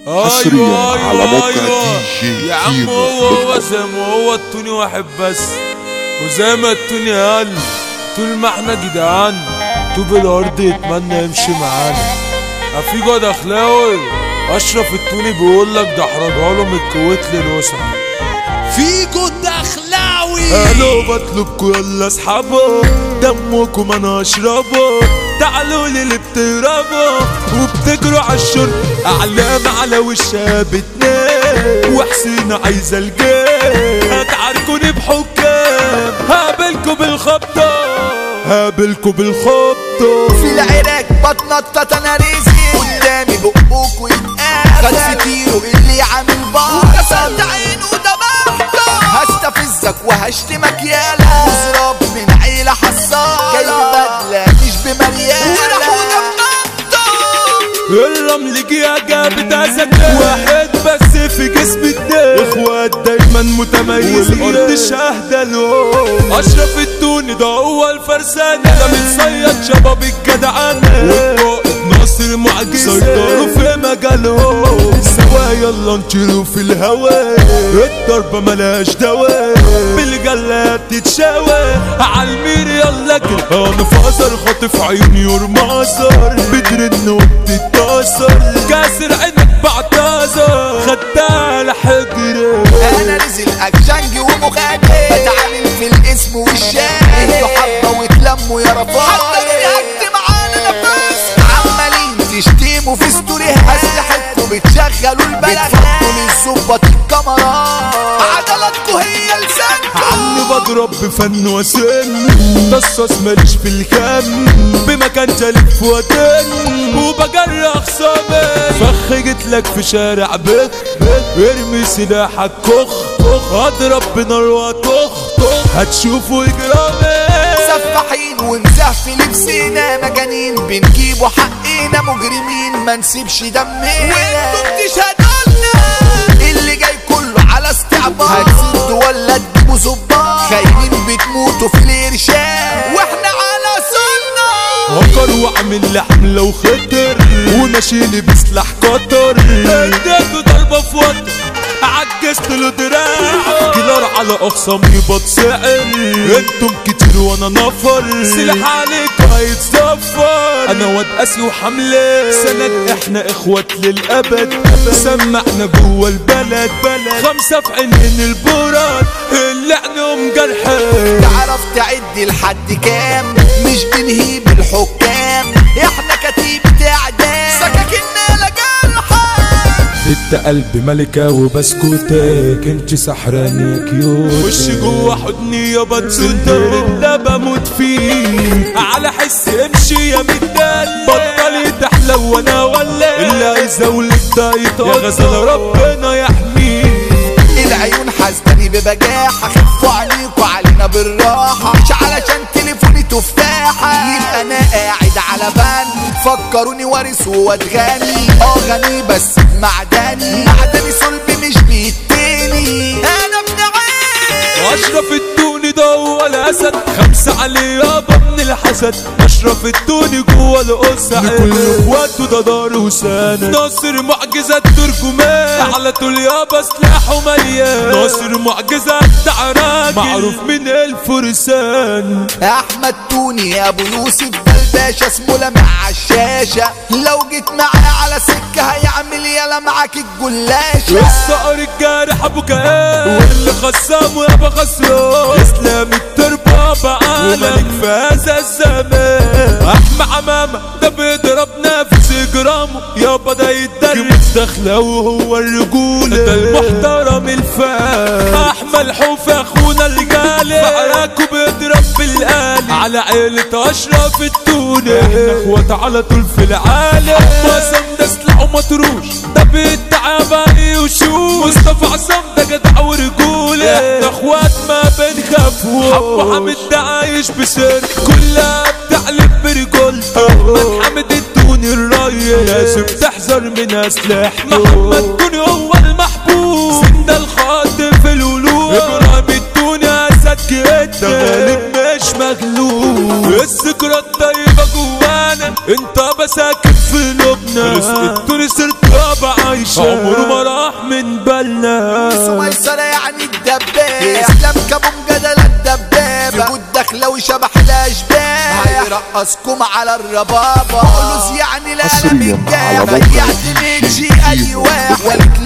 حصريا على موقع أيوة. دي جي يا عم كيمو هو هو زي ما هو التوني واحد بس وزي ما التوني قال طول ما احنا جدعان طوب الارض يتمنى يمشي معانا في جود اخلاوي اشرف التوني بيقول لك ده احرجها له من الكويت للوسع فيكو دخلاوي الو بطلبكوا يلا اصحابه دمكم انا اشربه تعالوا لي اللي بتهربوا وبتجروا على الشرب اعلام على وشها بتنام وحسين عايزه الجيم هتعاركوني بحكام هقابلكوا بالخبطه هقابلكوا بالخبطه في العراق بتنطط انا رزق قدامي بقوك ويتقال خلف تيرو اللي عامل بار كسرت عينه دمعته هستفزك وهشتمك يالا مزراب من عيلة حصالة جاي بدلة مش بمليانة وراح الرمل جه جابت اسد واحد بس في جسم الدين اخوات دايما متميزين والارض شاهده له اشرف التوني ده هو الفرسانه ده متصيد شباب الجدعنه والقائد ناصر معجزه سيطروا في مجالهم سوا يلا نطيروا في الهوا الضربه ملهاش دواء بالجلاد تتشاوى عالمير يلا كده انا فازر خاطف عيون يرمصر بترن وبتتكسر كاسر عينك بعتذر خدتها على حجري انا نزل اكشنج ومغادر بتعامل في الاسم والشارع انتوا حبه وتلموا يا رفاق معانا نفس عمالين تشتموا في ستوريها اسلحتكم بتشغلوا البلد بتفضوا للظباط الكاميرات عضلاتكم هي لسانكم عني بضرب بفن وسن قصص ماليش في الكم بمكان تلف ودن وبجري اخصامي فخ جيت لك في شارع بك ارمي سلاحك كخ كخ اضرب بنار وطخ طخ هتشوفوا اجرامي سفاحين ونزهف لبسنا مجانين بنجيبوا حقنا مجرمين ما نسيبش دمنا وانتم تشهدولنا اللي جاي كله على استعباط هتسدوا ولا تجيبوا ظباط خاينين بتموتوا في الارشاد واحنا على سنة هكر واعمل لحم لو خطر وماشي بسلاح قطر اديته ضربه في وتر عجزت له دراعه كيلر على اخصامي بتسعر انتم كتير وانا نفر سلاح عليك هيتصفر انا واد قاسي وحمله سند احنا اخوات للابد سمعنا جوه البلد بلد خمسه في عينين البرد اللي عينهم جرحى تعرف تعد لحد كام مش بنهيب الحكام احنا كتيبة اعدام سكاكيننا لجرحى انت قلبي ملكة وبسكوتك انت سحراني كيوت وش جوا حضني يا بتسوتك اللي بموت فيه على حس امشي يا مدال بطلي تحلى وانا ولا اللي عايزولك ده يطول يا غزال ربنا يحميه العيون حاسداني ببجاحة خفوا عليكوا علينا بالراحة مش علشان تليفوني تفاحة يبقى انا قاعد على بان فكروني وارث وواد غني اه غني بس معدني معدني صلب مش بيتني انا ابن عين واشرف التوني ده هو الاسد خمسة عليه يابا من الحسد اشرف التوني جوه القصة لكل اخواته ده دار وسند ناصر معجزة الترجمان على طول يابا سلاحه مليان ناصر معجزة بتاع راجل معروف من الفرسان احمد توني يا ابو يوسف ده الباشا اسمه لمع عالشاشة لو جيت معاه على سكة هيعمل يلا معاك الجلاشة الصقر الجارح ابو كآب واللي خصامه يابا خسران اسلام التربة بعالم وملك في هذا الزمان احمى عمامة ده بيضرب نفس جرامه يابا ده يتدرس داخله وهو الرجولة ده المحترم الفان احمى الحوف اخونا اللي جالي فعراكوا بيضرب بالآلي على عيلة اشرف التوني احنا اخوات على طول في العالم قسم ده سلاحه مطروش ده بيدعى باقي وشوش مصطفى عصام ده جدع ورجولة احنا اخوات ما بنخافوش حبو حمد ده عايش بسر كلها بتعلم برجولته احمد حمد التوني الرايق لازم تحذر من اسلحته محمد توني هو المحبوب سند الخاطر في الولوج ابراهيم التوني اسد جدا ده غالب مش مغلوب الذكرى الطيبة جوانا انت بساكن في لبنى رزق التوني صرت يابا عايش عمره ما راح من بالنا سميسرة يعني الدباب اسلام كابو مجدل الدباب في جود داخلة وشبح الاشباه هيرقصكم على الربابة قولوز يعني لا لا حصرياً من على جاب موقع يعتمدش اي واحد ولك